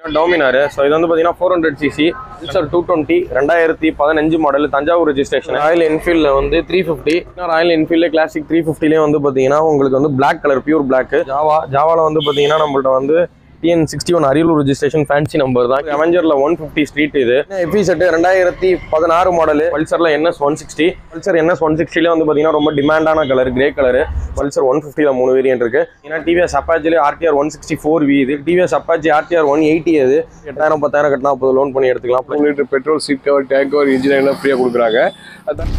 Dominar so இது வந்து பார்த்தீங்கன்னா four hundred CC Pulsar two twenty ரெண்டாயிரத்தி பதினஞ்சு மாடல் தஞ்சாவூர் ரெஜிஸ்ட்ரேஷன் ராயல் என்ஃபீல்டில் வந்து three fifty Royal Enfield classic three ஃபிஃப்டிலே வந்து பார்த்தீங்கன்னா உங்களுக்கு வந்து black colour pure black Jawa ஜாவாவில் வந்து பார்த்தீங்கன்னா நம்மள்ட்ட வந்து TN sixty one Ariyalur registration fancy number தான் அவெஞ்சரில் ஒன் ஃபிஃப்டி ஸ்ட்ரீட் இது எஃபி செட்டு ரெண்டாயிரத்தி பதினாறு மாடல் பல்சரில் NS one sixty Pulsar NS one சிக்ஸ்டிலே வந்து பார்த்தீங்கன்னா ரொம்ப டிமாண்டான colour grey colour Pulsar one ஃபிஃப்டியில் மூணு வேரியன்ட் இருக்கு ஏன்னா டிவிஎஸ் அப்பாச்சிலே RTR one sixty four V இது TVS Apache RTR one eighty அது எட்டாயிரம் பத்தாயிரம் கட்டினா அப்போது லோன் பண்ணி எடுத்துக்கலாம் மூணு litre petrol seat cover tank cover engine எல்லாம் ஃப்ரீயாக கொடுக்குறாங்க அதான்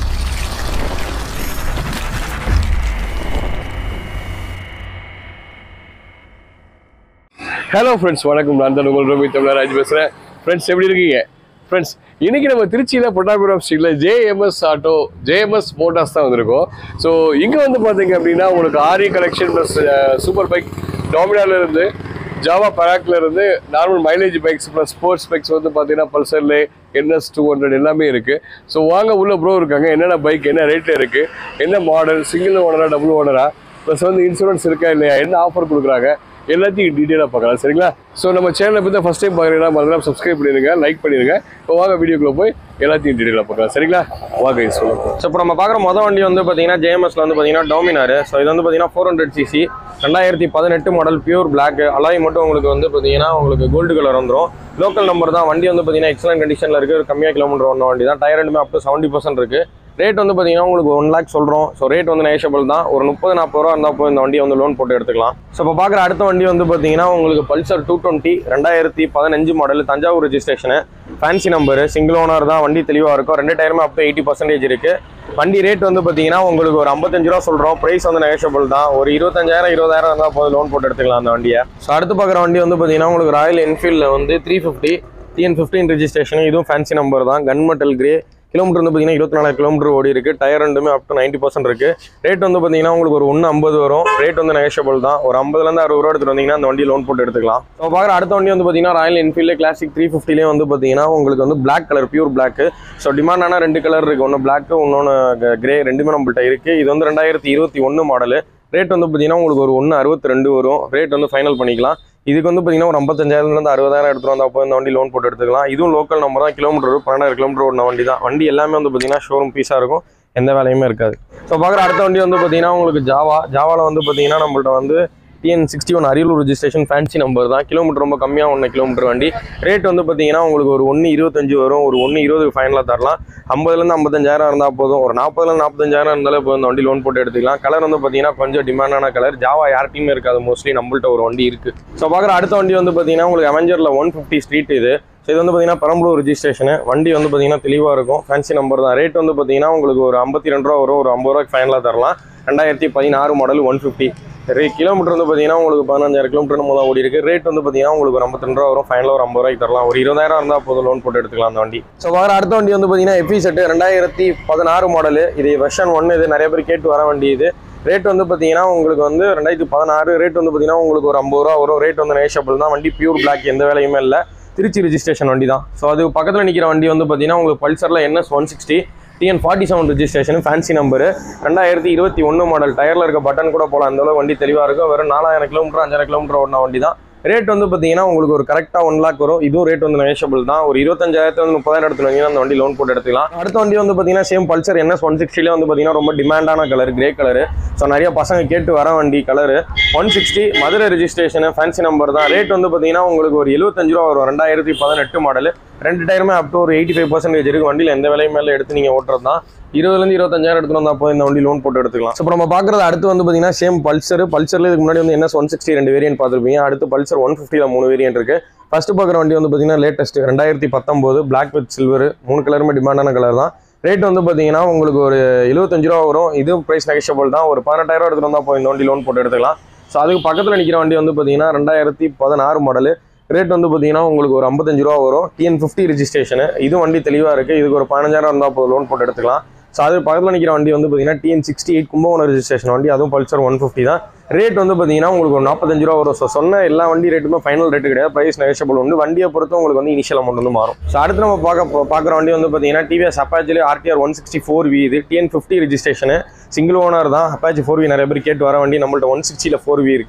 ஹலோ ஃப்ரெண்ட்ஸ் வணக்கம் நான் தான் உங்கள் ரவி தமிழராஜ் பேசுகிறேன் ஃப்ரெண்ட்ஸ் எப்படி இருக்கீங்க ஃப்ரெண்ட்ஸ் இன்னைக்கு நம்ம திருச்சியில் பொட்டாபுரம் ஸ்ட்ரீட்டில் ஜேஎம்எஸ் ஆட்டோ ஜேஎம்எஸ் மோட்டார்ஸ் தான் வந்திருக்கோம் ஸோ இங்கே வந்து பார்த்தீங்க அப்படின்னா உங்களுக்கு ஆரி கலெக்ஷன் ப்ளஸ் சூப்பர் பைக் டாமினால இருந்து ஜாவா பராக்ல இருந்து normal mileage bikes plus sports bikes வந்து பார்த்தீங்கன்னா பல்சர்ல என்எஸ் டூ ஹண்ட்ரட் எல்லாமே இருக்கு ஸோ வாங்க உள்ள ப்ரோ இருக்காங்க என்னென்ன பைக் என்ன ரேட்ல இருக்கு என்ன மாடல் சிங்கிள் ஓனரா டபுள் ஓனரா ப்ளஸ் வந்து இன்சூரன்ஸ் இருக்கா இல்லையா என்ன ஆஃபர் கொடுக்குறாங்க எல்லாத்தையும் டீட்டெயிலாக பார்க்கலாம் சரிங்களா ஸோ நம்ம சேனலை பற்றி ஃபஸ்ட் டைம் பார்க்குறீங்கன்னா மறந்துடாம சப்ஸ்கிரைப் பண்ணிடுங்க லைக் பண்ணிடுங்க இப்போ வாங்க வீடியோக்குள்ள போய் எல்லாத்தையும் டீட்டெயிலாக பார்க்கலாம் சரிங்களா வாங்க இது சொல்லுங்கள் ஸோ இப்போ நம்ம பார்க்குற மொதல் வண்டி வந்து பார்த்தீங்கன்னா ஜேஎம்எஸ்ல வந்து பார்த்தீங்கன்னா டோமினார் ஸோ இது வந்து பார்த்தீங்கன்னா ஃபோர் ஹண்ட்ரட் சிசி ரெண்டாயிரத்தி பதினெட்டு மாடல் பியூர் பிளாக் அலாய் மட்டும் உங்களுக்கு வந்து பார்த்தீங்கன்னா உங்களுக்கு கோல்டு கலர் வந்துடும் லோக்கல் நம்பர் தான் வண்டி வந்து பார்த்தீங்கன்னா எக்ஸலன்ட் கண்டிஷனில் இருக்குது ஒரு கம்மியாக கிலோமீட்டர் ஒன்று வண்டி தான் டயர் ரெண்டுமே அப் டு செவன்ட்டி பர்சன்ட் இருக்குது ரேட் வந்து பார்த்தீங்கன்னா உங்களுக்கு ஒன் லேக் சொல்கிறோம் ஸோ ரேட் வந்து நேஷபிள் தான் ஒரு முப்பது நாற்பது ரூபா இருந்தால் போய் இந்த வண்டியை வந்து லோன் போட்டு எடுத்துக்கலாம் ஸோ இப்போ பார்க்குற அடுத்த வண்டி வந்து பார்த்தீங்கன்னா உங்களுக்கு பல்சர் டூ டுவெண்ட்டி ரெண்டாயிரத்தி பதினஞ்சு model Thanjavur registration fancy number single owner தான் வண்டி தெளிவாக இருக்கும் ரெண்டு டயருமே அப் டு எயிட்டி பர்சன்டேஜ் இருக்குது வண்டி ரேட் வந்து பார்த்தீங்கன்னா உங்களுக்கு ஒரு ஐம்பத்தஞ்சு ரூபா சொல்கிறோம் ப்ரைஸ் வந்து நெகஷபிள் தான் ஒரு இருபத்தஞ்சாயிரம் இருபதாயிரம் இருந்தால் போதும் லோன் போட்டு எடுத்துக்கலாம் அந்த வண்டியை ஸோ அடுத்து பார்க்குற வண்டி வந்து பார்த்தீங்கன்னா உங்களுக்கு ராயல் என்ஃபீல்டில் வந்து three fifty TN fifteen registration இதுவும் ஃபேன்சி நம்பர் தான் கன்மெட்டல் கிரே கிலோமீட்டர் வந்து பார்த்தீங்கன்னா இருபத்தி நாலாயிரம் கிலோமீட்டர் ஓடி இருக்கு டயர் ரெண்டுமே அப் டு நைன்ட்டி பர்சன்ட் இருக்கு ரேட் வந்து பார்த்தீங்கன்னா உங்களுக்கு ஒரு ஒன்று ஐம்பது வரும் ரேட் வந்து நெகஷபிள் தான் ஒரு ஐம்பதுலேருந்து அறுபது ரூபா எடுத்துட்டு வந்தீங்கன்னா அந்த வண்டி லோன் போட்டு எடுத்துக்கலாம் ஸோ பார்க்குற அடுத்த வண்டி வந்து பார்த்தீங்கன்னா ராயல் என்ஃபீல்டு கிளாசிக் த்ரீ ஃபிஃப்டிலே வந்து பார்த்தீங்கன்னா உங்களுக்கு வந்து black colour pure black so டிமாண்டான ரெண்டு கலர் இருக்கு ஒன்று பிளாக் இன்னொன்று கிரே ரெண்டுமே நம்மள்ட்ட இருக்கு இது வந்து ரெண்டாயிரத்தி இருபத்தி ஒன்று மாடல் ரேட் வந்து பார்த்தீங்கன்னா உங்களுக்கு ஒரு ஒன்று அறுபத்தி ரெண்டு வரும் ரேட் வந்து ஃபைனல் பண்ணிக்கலாம் இதுக்கு வந்து பார்த்தீங்கன்னா ஒரு ஐம்பத்தஞ்சாயிரம்லேருந்து அறுபதாயிரம் எடுத்துட்டு வந்தா அப்போ இந்த வண்டி லோன் போட்டு எடுத்துக்கலாம் இதுவும் லோக்கல் நம்பர் தான் கிலோமீட்டர் பன்னெண்டாயிரம் கிலோமீட்டர் ஓடின வண்டி தான் வண்டி எல்லாமே வந்து பார்த்தீங்கன்னா ஷோரூம் பீஸாக இருக்கும் எந்த வேலையுமே இருக்காது ஸோ பார்க்குற அடுத்த வண்டி வந்து பார்த்தீங்கன்னா உங்களுக்கு ஜாவா ஜாவாவில் வந்து பார்த்தீங்கன்னா நம்மள்ட்ட வந்து TN sixty one Ariyalur registration fancy number தான் கிலோமீட்டர் ரொம்ப கம்மியாக ஒன்று கிலோமீட்டர் வண்டி ரேட் வந்து பார்த்தீங்கன்னா உங்களுக்கு ஒரு ஒன்று இருபத்தஞ்சு வரும் ஒரு ஒன்று இருபது ஃபைனலாக தரலாம் ஐம்பதுலேருந்து ஐம்பத்தஞ்சாயிரம் இருந்தால் போதும் ஒரு நாற்பதுலேருந்து நாற்பத்தஞ்சாயிரம் இருந்தாலே போதும் இந்த வண்டி லோன் போட்டு எடுத்துக்கலாம் கலர் வந்து பார்த்தீங்கன்னா கொஞ்சம் டிமாண்டான கலர் ஜாவா யார்ட்டையுமே இருக்காது மோஸ்ட்லி நம்மள்ட்ட ஒரு வண்டி இருக்குது ஸோ பார்க்குற அடுத்த வண்டி வந்து பார்த்தீங்கன்னா உங்களுக்கு அவெஞ்சரில் ஒன் ஃபிஃப்டி ஸ்ட்ரீட் இது ஸோ இது வந்து பார்த்தீங்கன்னா பெரம்பலூர் ரெஜிஸ்ட்ரேஷனு வண்டி வந்து பார்த்தீங்கன்னா தெளிவாக இருக்கும் ஃபேன்சி நம்பர் தான் ரேட் வந்து பார்த்தீங்கன்னா உங்களுக்கு ஒரு ஐம்பத்தி ரெண்டு ரூபா வரும் ஒரு ஐம்பது ரூபாய்க்கு ஃபைனலாக தரலாம் ரெண்டாயிரத்தி பதினாறு மாடல் ஒன் ஃபிஃப்டி ரே கிலோமீட்டர் வந்து பார்த்தீங்கன்னா உங்களுக்கு பதினஞ்சாயிரம் கிலோமீட்டர் நம்ம தான் ஓடி இருக்கு ரேட் வந்து பார்த்தீங்கன்னா உங்களுக்கு ஒரு ஐம்பத்தி ரெண்டு ரூபா வரும் ஃபைனலாக ஒரு ஐம்பது ரூபாய்க்கு தரலாம் ஒரு இருபதாயிரம் இருந்தால் போதும் லோன் போட்டு எடுத்துக்கலாம் அந்த வண்டி ஸோ வர அடுத்த வண்டி வந்து பார்த்தீங்கன்னா எஃபி செட்டு ரெண்டாயிரத்தி பதினாறு மாடல் இது வெர்ஷன் ஒன்று இது நிறைய பேர் கேட்டு வர வண்டி இது ரேட் வந்து பார்த்தீங்கன்னா உங்களுக்கு வந்து ரெண்டாயிரத்தி பதினாறு ரேட் வந்து பார்த்தீங்கன்னா உங்களுக்கு ஒரு ஐம்பது ரூபா வரும் ரேட் வந்து நேஷபிள் தான் வண்டி பியூர் பிளாக் எந்த வேலையுமே இல்லை திருச்சி ரெஜிஸ்ட்ரேஷன் வண்டி தான் ஸோ அது பக்கத்தில் நிற்கிற வண்டி வந்து பார்த்தீங்கன்னா உங்களுக்கு பல்சரில் NS one sixty TN forty seven registration fancy number ரெண்டாயிரத்தி இருபத்தி ஒன்று மாடல் டயரில் இருக்க பட்டன் கூட போகலாம் அந்த அளவு வண்டி தெளிவாக இருக்கும் வெறும் நாலாயிரம் கிலோமீட்டர் அஞ்சாயிரம் கிலோமீட்டர் ஓடின வண்டி தான் ரேட் வந்து பார்த்தீங்கன்னா உங்களுக்கு ஒரு கரெக்டாக ஒன் லாக் வரும் இதுவும் ரேட் வந்து நெகஷபிள் தான் ஒரு இருபத்தஞ்சாயிரத்து வந்து முப்பதாயிரம் எடுத்து வந்தீங்கன்னா அந்த வண்டி லோன் போட்டு எடுத்துக்கலாம் அடுத்த வண்டி வந்து பார்த்தீங்கன்னா சேம் பல்சர் என்எஸ் ஒன் சிக்ஸ்டிலே வந்து பார்த்தீங்கன்னா ரொம்ப டிமாண்டான கலர் கிரே கலர் ஸோ நிறைய பசங்க கேட்டு வர வண்டி colour one sixty Madurai registration fancy number தான் ரேட் வந்து பார்த்தீங்கன்னா உங்களுக்கு ஒரு எழுபத்தஞ்சு ரூபா வரும் ரெண்டாயிரத்தி பதினெட்டு மாடல் ரெண்டு டயருமே அப் டு ஒரு எயிட்டி ஃபைவ் பர்சன்டேஜ் இருக்கு வண்டியில் எந்த விலையும் மேலே எடுத்து நீங்கள் ஓட்டுறது தான் இருபதுலேருந்து இருபத்தஞ்சாயிரம் எடுத்துட்டு வந்தா போய் இந்த வண்டி லோன் போட்டு எடுத்துக்கலாம் ஸோ இப்போ நம்ம பார்க்குறது அடுத்து வந்து பார்த்தீங்கன்னா சேம் பல்சர் பல்சரில் இதுக்கு முன்னாடி வந்து என்எஸ் ஒன் சிக்ஸ்டி ரெண்டு வேரியன்ட் பார்த்துருப்பீங்க அடுத்து பல்சர் ஒன் ஃபிஃப்டியில் மூணு வேரியன்ட் இருக்கு ஃபர்ஸ்ட் பார்க்குற வண்டி வந்து பார்த்தீங்கன்னா லேட்டஸ்ட் ரெண்டாயிரத்தி பத்தொம்போது பிளாக் வித் சில்வர் மூணு கலருமே டிமாண்டான கலர் தான் ரேட் வந்து பார்த்தீங்கன்னா உங்களுக்கு ஒரு எழுபத்தஞ்சு ரூபா வரும் இதுவும் ப்ரைஸ் நெகஷபிள் தான் ஒரு பதினெட்டாயிரம் எடுத்துட்டு வந்தா போய் இந்த வண்டி லோன் போட்டு எடுத்துக்கலாம் ஸோ அதுக்கு பக்கத்தில் நிற்கிற வண்டி வந்து பார்த்தீங்கன்னா ரெண்டாயிரத்தி பதினாறு மாடல் ரேட் வந்து பார்த்தீங்கன்னா உங்களுக்கு ஒரு ஐம்பத்தஞ்சு ரூபா வரும் டிஎன் ஃபிஃப்டி ரெஜிஸ்ட்ரேஷன் இது வண்டி தெளிவாக இருக்குது இதுக்கு ஒரு பதினஞ்சாயிரம் இருந்தால் போதும் லோன் போட்டு எடுத்துக்கலாம் ஸோ அது பக்கத்தில் நிற்கிற வண்டி வந்து பார்த்தீங்கன்னா TN sixty eight Kumbakonam registration வண்டி அதுவும் பல்சர் ஒன் ஃபிஃப்டி தான் ரேட் வந்து பார்த்தீங்கன்னா உங்களுக்கு ஒரு நாற்பத்தஞ்சு ரூபா வரும் ஸோ சொன்ன எல்லா வண்டி ரேட்டுமே ஃபைனல் ரேட்டு கிடையாது ப்ரைஸ் நெகஷபிள் உண்டு வண்டியை பொறுத்து உங்களுக்கு வந்து இனிஷியல் அமௌண்ட் வந்து மாறும் ஸோ அடுத்து நம்ம பார்க்க பார்க்குற வண்டி வந்து பார்த்தீங்கன்னா டிவிஎஸ் அப்பாச்சிலே RTR one sixty four V இது TN fifty registration single owner தான் அப்பாச்சி ஃபோர் வி நிறைய பேர் கேட்டு வர வண்டி நம்மள்ட்ட ஒன் சிக்ஸ்டியில் ஃபோர் வி இருக்குது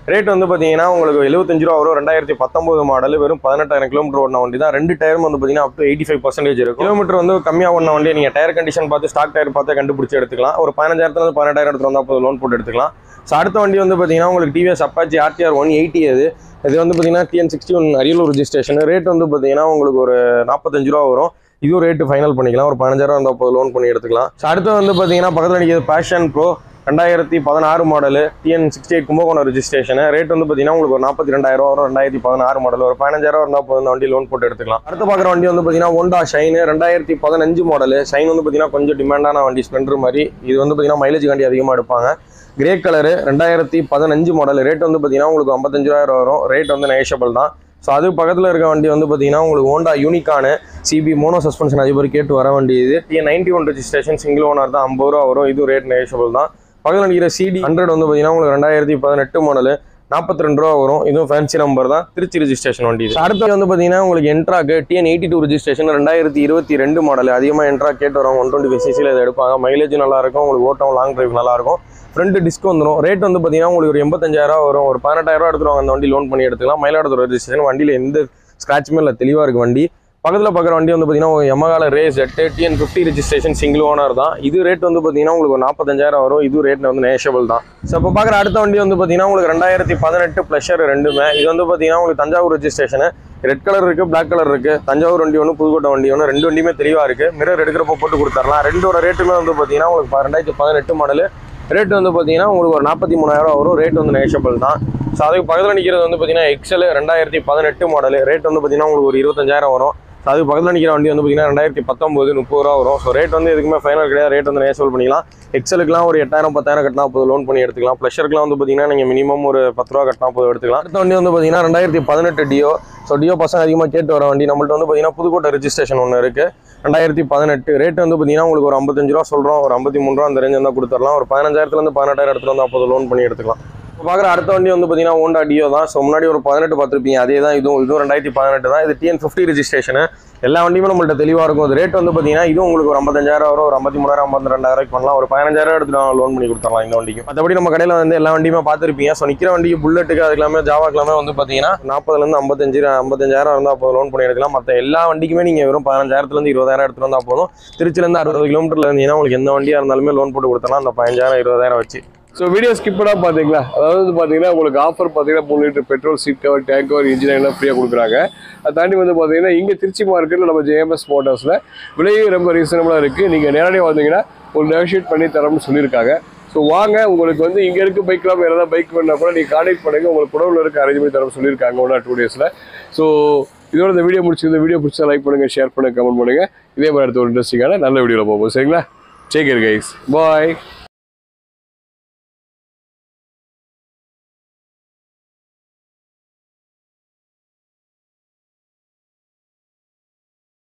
ரேட் வந்து பார்த்தீங்கன்னா உங்களுக்கு எழுபத்தஞ்சு ரூபா வரும் ரெண்டாயிரத்தி பத்தொம்போது மாடல் வெறும் பதினெட்டாயிரம் கிலோமீட்டர் ஓடின வண்டி தான் ரெண்டு டயரும் வந்து பார்த்தீங்கன்னா up to eighty five percentage இருக்கும் கிலோமீட்டர் வந்து கம்மியாக ஓடின வண்டி நீங்கள் டயர் கண்டிஷன் பார்த்து ஸ்டாக் டயர் பார்த்து கண்டுபிடிச்சி எடுத்துக்கலாம் ஒரு பதினஞ்சாயிரத்துல இருந்து பதினெட்டாயிரம் எடுத்து வந்தால் போதும் லோன் போட்டு எடுத்துக்கலாம் ஸோ அடுத்த வண்டி வந்து பார்த்தீங்கன்னா உங்களுக்கு TVS Apache RTR one eighty அது இது வந்து பார்த்தீங்கன்னா TN sixty one Ariyalur registration rate வந்து பார்த்தீங்கன்னா உங்களுக்கு ஒரு நாற்பத்தஞ்சு ரூபா வரும் இதுவும் ரேட்டு ஃபைனல் பண்ணிக்கலாம் ஒரு பதினஞ்சாயிரம் இருந்தால் போதும் லோன் பண்ணி எடுத்துக்கலாம் ஸோ அடுத்து வந்து பார்த்தீங்கன்னா பக்கத்தில் நிற்கிறது பேஷன் ப்ரோ ரெண்டாயிரத்தி பதினாறு model TN sixty eight Kumbakonam registration rate வந்து பார்த்தீங்கன்னா உங்களுக்கு ஒரு நாற்பத்தி ரெண்டாயிரம் வரும் ரெண்டாயிரத்தி பதினாறு மாடல் ஒரு பதினஞ்சாயிரம் இருந்தால் போதும் இந்த வண்டி லோன் போட்டு எடுத்துக்கலாம் அடுத்து பார்க்குற வண்டி வந்து பார்த்தீங்கன்னா ஹோண்டா ஷைன் ரெண்டாயிரத்தி பதினஞ்சு மாடல் ஷைன் வந்து பார்த்தீங்கன்னா கொஞ்சம் டிமாண்டான வண்டி ஸ்பெண்டர் மாதிரி இது வந்து பார்த்தீங்கன்னா மைலேஜ் வண்டி அதிகமாக எடுப்பாங்க கிரே கலரு ரெண்டாயிரத்தி பதினஞ்சு மாடல் ரேட் வந்து பார்த்தீங்கன்னா உங்களுக்கு ஐம்பத்தஞ்சாயிரம் வரும் ரேட் வந்து நேஷபிள் தான் ஸோ அது பக்கத்தில் இருக்க வண்டி வந்து பார்த்தீங்கன்னா உங்களுக்கு ஹோண்டா யூனிக்கானு சிபி மோனோ சஸ்பென்ஷன் அதிபர் கேட்டு வர வண்டி இது TN ninety one registration single owner தான் ஐம்பது ரூபா வரும் இது ரேட் நேஷபிள் தான் பக்கத்தில் நிற்கிற சிடி ஹண்ட்ரட் வந்து பார்த்தீங்கன்னா உங்களுக்கு ரெண்டாயிரத்தி பதினெட்டு மாடல் நாற்பத்தி ரெண்டு ரூபா வரும் இதுவும் ஃபேன்சி நம்பர் தான் திருச்சி ரெஜிஸ்ட்ரேஷன் வண்டி இது அடுத்து வந்து பார்த்தீங்கன்னா உங்களுக்கு என்ட்ராக்கு டிஎன் எயிட்டி டூ ரெஜிஸ்ட்ரேஷன் ரெண்டாயிரத்தி இருபத்தி ரெண்டு மாடல் அதிகமாக என்ட்ரா கேட்டு வரும் ஒன் டுவெண்ட்டி ஃபைவ் சிசியில் இதை எடுப்பாங்க மைலேஜ் நல்லா இருக்கும் உங்களுக்கு ஓட்டம் லாங் டிரைவ் நல்லா இருக்கும் ஃப்ரண்ட் டிஸ்க் வந்துடும் ரேட் வந்து பார்த்தீங்கன்னா உங்களுக்கு ஒரு எண்பத்தஞ்சாயிரம் வரும் ஒரு பதினெட்டாயிரம் ரூபா எடுத்துருவாங்க அந்த வண்டி லோன் பண்ணி எடுத்துக்கலாம் மயிலாடுதுறை ரெஜிஸ்ட்ரேஷன் வண்டியில் எந்த ஸ்க்ராட்சுமே இல்லை தெளிவாக இருக்குது வண்டி பக்கத்தில் பார்க்குற வண்டி வந்து பார்த்தீங்கன்னா எமகால ரேஸ் எட்டு TN fifty registration single owner தான் இது ரேட் வந்து பார்த்தீங்கன்னா உங்களுக்கு ஒரு நாற்பத்தஞ்சாயிரம் வரும் இது ரேட் வந்து நேஷபிள் தான் ஸோ இப்போ பார்க்குற அடுத்த வண்டி வந்து பார்த்தீங்கன்னா உங்களுக்கு ரெண்டாயிரத்தி பதினெட்டு ப்ளஷர் ரெண்டுமே இது வந்து பார்த்தீங்கன்னா உங்களுக்கு தஞ்சாவூர் ரெஜிஸ்ட்ரேஷன் ரெட் கலர் இருக்கு பிளாக் கலர் இருக்கு தஞ்சாவூர் வண்டி ஒன்று புதுக்கோட்டை வண்டி ஒன்று ரெண்டு வண்டியுமே தெளிவாக இருக்கு மிரர் எடுக்கிறப்ப போட்டு கொடுத்துடலாம் ரெண்டோட ரேட்டுமே வந்து பார்த்தீங்கன்னா உங்களுக்கு ப- ரெண்டாயிரத்தி பதினெட்டு மாடல் ரேட் வந்து பார்த்தீங்கன்னா உங்களுக்கு ஒரு நாற்பத்தி மூணாயிரம் வரும் ரேட் வந்து நேஷபிள் தான் ஸோ அதுக்கு பக்கத்தில் நிற்கிறது வந்து பார்த்தீங்கன்னா எக்ஸல் ரெண்டாயிரத்தி பதினெட்டு மாடல் ரேட் வந்து பார்த்தீங்கன்னா உங்களுக்கு ஒரு இருபத்தஞ்சாயிரம் வரும் ஸோ அதுக்கு பக்கத்தில் நிற்கிற வண்டி வந்து பார்த்தீங்கன்னா ரெண்டாயிரத்தி பத்தொம்பது முப்பது ரூபா வரும் ஸோ ரேட் வந்து எதுக்குமே ஃபைனல் கிடையாது ரேட் வந்து நேசல் பண்ணிக்கலாம் எக்ஸலுக்குலாம் ஒரு எட்டாயிரம் பத்தாயிரம் கட்டினா போதும் லோன் பண்ணி எடுத்துக்கலாம் ப்ளஷருக்குலாம் வந்து பார்த்தீங்கன்னா நீங்கள் மினிமம் ஒரு பத்து ரூபா கட்டினா போதும் எடுத்துக்கலாம் அடுத்த வண்டி வந்து பார்த்தீங்கன்னா ரெண்டாயிரத்தி பதினெட்டு டியோ ஸோ டியோ பசங்க அதிகமாக கேட்டு வர வண்டி நம்மள்ட்ட வந்து பார்த்தீங்கன்னா புதுக்கோட்டை ரெஜிஸ்ட்ரேஷன் ஒன்று இருக்குது ரெண்டாயிரத்தி பதினெட்டு ரேட் வந்து பார்த்தீங்கன்னா உங்களுக்கு ஒரு ஐம்பத்தஞ்சு ரூபா சொல்கிறோம் ஒரு ஐம்பத்தி மூணு ரூபா அந்த ரேஞ்ச் தான் கொடுத்துடலாம் ஒரு பதினஞ்சாயிரத்துலேருந்து பதினெட்டாயிரம் எடுத்துகிட்டு வந்து அப்போது லோன் பண்ணி எடுத்துக்கலாம் இப்போ பார்க்குற அடுத்த வண்டி வந்து பார்த்தீங்கன்னா ஹோண்டா டியோ தான் ஸோ முன்னாடி ஒரு பதினெட்டு பார்த்துருப்பீங்க அதே தான் இதுவும் இதுவும் ரெண்டாயிரத்தி பதினெட்டு தான் இது டிஎன் ஃபிஃப்டி ரெஜிஸ்ட்ரேஷன் எல்லா வண்டியுமே நம்மள்ட்ட தெளிவாக இருக்கும் அது ரேட் வந்து பார்த்தீங்கன்னா இதுவும் உங்களுக்கு ஒரு ஐம்பத்தஞ்சாயிரம் வரும் ஒரு ஐம்பத்தி மூணாயிரம் ஐம்பத்தி ரெண்டாயிரம் பண்ணலாம் ஒரு பதினஞ்சாயிரம் எடுத்துட்டு லோன் பண்ணி கொடுத்துடலாம் இந்த வண்டிக்கு மற்றபடி நம்ம கடையில் வந்து எல்லா வண்டியுமே பார்த்துருப்பீங்க ஸோ நிற்கிற வண்டிக்கு புல்லட்டுக்கு அது எல்லாமே ஜாவாக்கு எல்லாமே வந்து பார்த்தீங்கன்னா நாற்பதுலேருந்து ஐம்பத்தஞ்சு ஐம்பத்தஞ்சாயிரம் இருந்தால் அப்போ லோன் பண்ணி எடுக்கலாம் மற்ற எல்லா வண்டிக்குமே நீங்கள் வெறும் பதினஞ்சாயிரத்துலேருந்து இருபதாயிரம் எடுத்துட்டு வந்தால் போதும் திருச்சிலேருந்து அறுபது கிலோமீட்டர்ல இருந்தீங்கன்னா உங்களுக்கு எந்த வண்டியாக இருந்தாலுமே லோன் போட்டு கொடுத்தலாம் அந்த பதினஞ்சாயிரம் இருபதாயிரம் வச்சு ஸோ வீடியோ ஸ்கிப் பண்ணாம பார்த்தீங்களா அதாவது வந்து பார்த்தீங்கன்னா உங்களுக்கு ஆஃபர் பார்த்தீங்கன்னா மூணு litre petrol seat cover tank cover engine எல்லாம் ஃப்ரீயாக கொடுக்குறாங்க அதை தாண்டி வந்து பார்த்தீங்கன்னா இங்கே திருச்சி மார்க்கெட்டில் நம்ம ஜேஎம்எஸ் மோட்டார்ஸில் விலையும் ரொம்ப ரீசனபுளாக இருக்குது நீங்கள் நேரடியாக வந்தீங்கன்னா ஒரு நெகோஷியேட் பண்ணி தரோம்னு சொல்லியிருக்காங்க ஸோ வாங்க உங்களுக்கு வந்து இங்கே இருக்க பைக்லாம் வேறு ஏதாவது பைக் வேணா கூட நீங்கள் கான்டாக்ட் பண்ணுங்கள் உங்களுக்கு குடவுல இருக்க அரேஞ்ச் பண்ணி தரோம்னு சொல்லியிருக்காங்க ஒன் ஆர் டூ டேஸில் ஸோ இதோட இந்த வீடியோ முடிச்சிருந்த வீடியோ பிடிச்சா லைக் பண்ணுங்கள் ஷேர் பண்ணுங்கள் கமெண்ட் பண்ணுங்கள் இதே மாதிரி அடுத்த ஒரு இன்ட்ரெஸ்டிங்கான நல்ல வீடியோவில் போகும் சரிங்களா டேக் கேர் கைஸ் பாய்